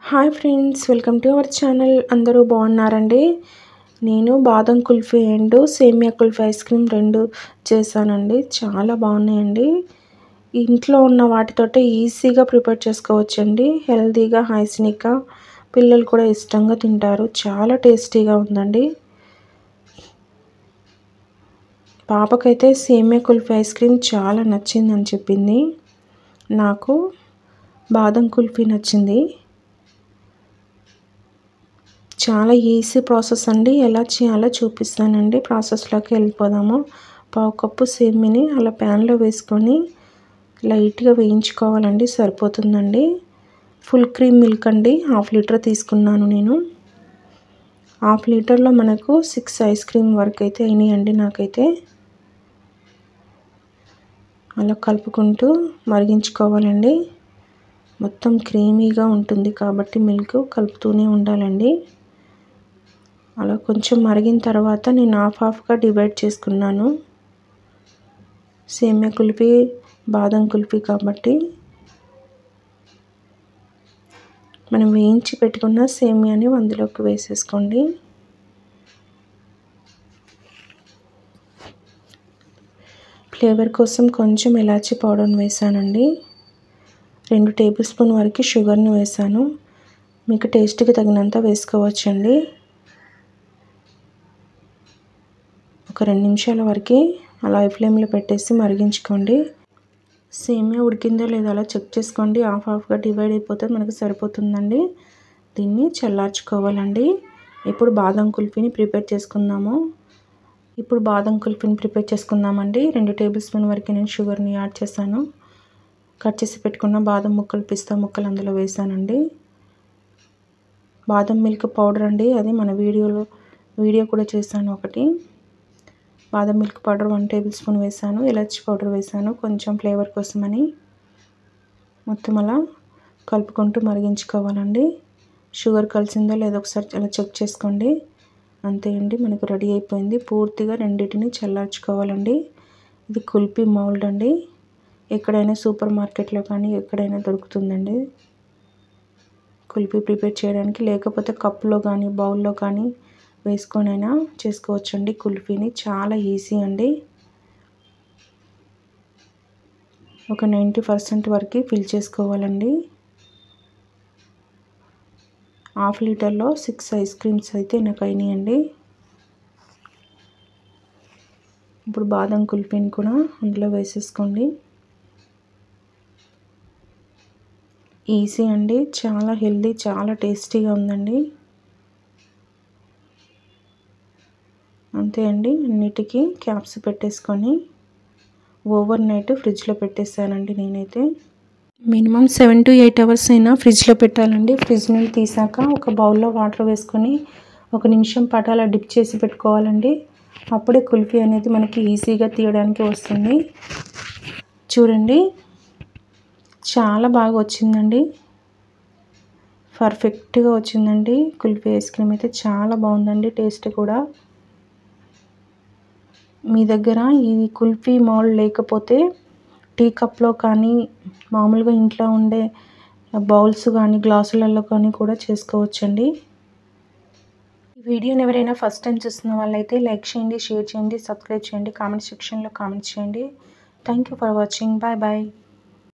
hi friends welcome to our channel అందరూ బాగున్నారండి నేను బాదం కుల్ఫీ అండ్ సేమియా కుల్ఫీ ఐస్ క్రీమ్ రెండు చేశానండి చాలా బాగున్నాయండి ఇంట్లో ఉన్న వాటితోటే ఈజీగా ప్రిపేర్ చేసుకోవచ్చండి హెల్తీగా హైజీనిక్గా పిల్లలు కూడా ఇష్టంగా తింటారు చాలా టేస్టీగా ఉందండి పాపకైతే సేమియా కుల్ఫీ ఐస్ క్రీమ్ చాలా నచ్చిందని చెప్పింది నాకు బాదం కుల్ఫీ నచ్చింది చాలా ఈజీ ప్రాసెస్ అండి ఎలా చేయాలో చూపిస్తానండి ప్రాసెస్లోకి వెళ్ళిపోదాము పావు కప్పు సేమిని అలా ప్యాన్లో వేసుకొని లైట్గా వేయించుకోవాలండి సరిపోతుందండి ఫుల్ క్రీమ్ మిల్క్ అండి హాఫ్ లీటర్ తీసుకున్నాను నేను హాఫ్ లీటర్లో మనకు సిక్స్ ఐస్ క్రీమ్ వరకు అయితే అయినాయండి నాకైతే అలా కలుపుకుంటూ మరిగించుకోవాలండి మొత్తం క్రీమీగా ఉంటుంది కాబట్టి మిల్క్ కలుపుతూనే ఉండాలండి అలా కొంచెం మరిగిన తర్వాత నేను హాఫ్ హాఫ్గా డివైడ్ చేసుకున్నాను సేమియా కుల్ఫీ బాదం కుల్ఫీ కాబట్టి మనం వేయించి పెట్టుకున్న సేమియాని అందులోకి వేసేసుకోండి ఫ్లేవర్ కోసం కొంచెం ఇలాచీ పౌడర్ని వేసానండి రెండు టేబుల్ స్పూన్ వరకు షుగర్ని వేసాను మీకు టేస్ట్కి తగినంత వేసుకోవచ్చండి ఒక రెండు నిమిషాల వరకు అలా ఫ్లేమ్లో పెట్టేసి మరిగించుకోండి సేమియా ఉడికిందో లేదో అలా చెక్ చేసుకోండి హాఫ్ హాఫ్గా డివైడ్ అయిపోతే మనకు సరిపోతుందండి దీన్ని చల్లార్చుకోవాలండి ఇప్పుడు బాదం కుల్ఫీని ప్రిపేర్ చేసుకుందాము ఇప్పుడు బాదం కుల్ఫీని ప్రిపేర్ చేసుకుందామండి రెండు టేబుల్ స్పూన్ వరకు నేను షుగర్ని యాడ్ చేశాను కట్ చేసి పెట్టుకున్న బాదం ముక్కలు పిస్తా ముక్కలు అందులో వేసానండి బాదం మిల్క్ పౌడర్ అండి అది మన వీడియోలో వీడియో కూడా చేశాను ఒకటి బాదం milk powder one tablespoon వేసాను ఇలాచి పౌడర్ వేసాను కొంచెం ఫ్లేవర్ కోసమని మొత్తం అలా కలుపుకుంటూ మరిగించుకోవాలండి షుగర్ కలిసిందో లేదో ఒకసారి అలా చెక్ చేసుకోండి అంతే అండి మనకు రెడీ అయిపోయింది పూర్తిగా రెండింటిని చల్లార్చుకోవాలండి ఇది కుల్పీ మౌల్డ్ అండి ఎక్కడైనా సూపర్ మార్కెట్లో కానీ ఎక్కడైనా దొరుకుతుందండి కుల్ఫీ ప్రిపేర్ చేయడానికి లేకపోతే కప్పులో కానీ బౌల్లో కానీ వేసుకొనైనా చేసుకోవచ్చండి కుల్ఫీని చాలా ఈజీ అండి ఒక నైంటీ పర్సెంట్ వరకు ఫిల్ చేసుకోవాలండి హాఫ్ లీటర్లో సిక్స్ ఐస్ క్రీమ్స్ అయితే నాకు అయినాయండి ఇప్పుడు బాదం కుల్ఫీని కూడా అందులో వేసేసుకోండి ఈజీ అండి చాలా హెల్దీ చాలా టేస్టీగా ఉందండి అంతే అండి అన్నిటికీ క్యాప్స్ పెట్టేసుకొని ఓవర్ నైట్ ఫ్రిడ్జ్లో పెట్టేశానండి నేనైతే minimum seven to eight hours అయినా ఫ్రిడ్జ్లో పెట్టాలండి ఫ్రిడ్జ్ నుండి తీసాక ఒక బౌల్లో వాటర్ వేసుకొని ఒక నిమిషం పాటు అలా డిప్ చేసి పెట్టుకోవాలండి అప్పుడే కుల్ఫీ అనేది మనకి ఈజీగా తీయడానికి వస్తుంది చూడండి చాలా బాగా వచ్చిందండి పర్ఫెక్ట్గా వచ్చిందండి కుల్ఫీ ఐస్ క్రీమ్ అయితే చాలా బాగుందండి టేస్ట్ కూడా మీ దగ్గర ఈ కుల్ఫీ మౌల్డ్ లేకపోతే టీ కప్లో కానీ మామూలుగా ఇంట్లో ఉండే బౌల్స్ కానీ గ్లాసులలో కానీ కూడా చేసుకోవచ్చండి ఈ వీడియోని ఎవరైనా ఫస్ట్ టైం చూస్తున్న వాళ్ళైతే లైక్ చేయండి షేర్ చేయండి సబ్స్క్రైబ్ చేయండి కామెంట్ సెక్షన్లో కామెంట్ చేయండి thank you for watching bye bye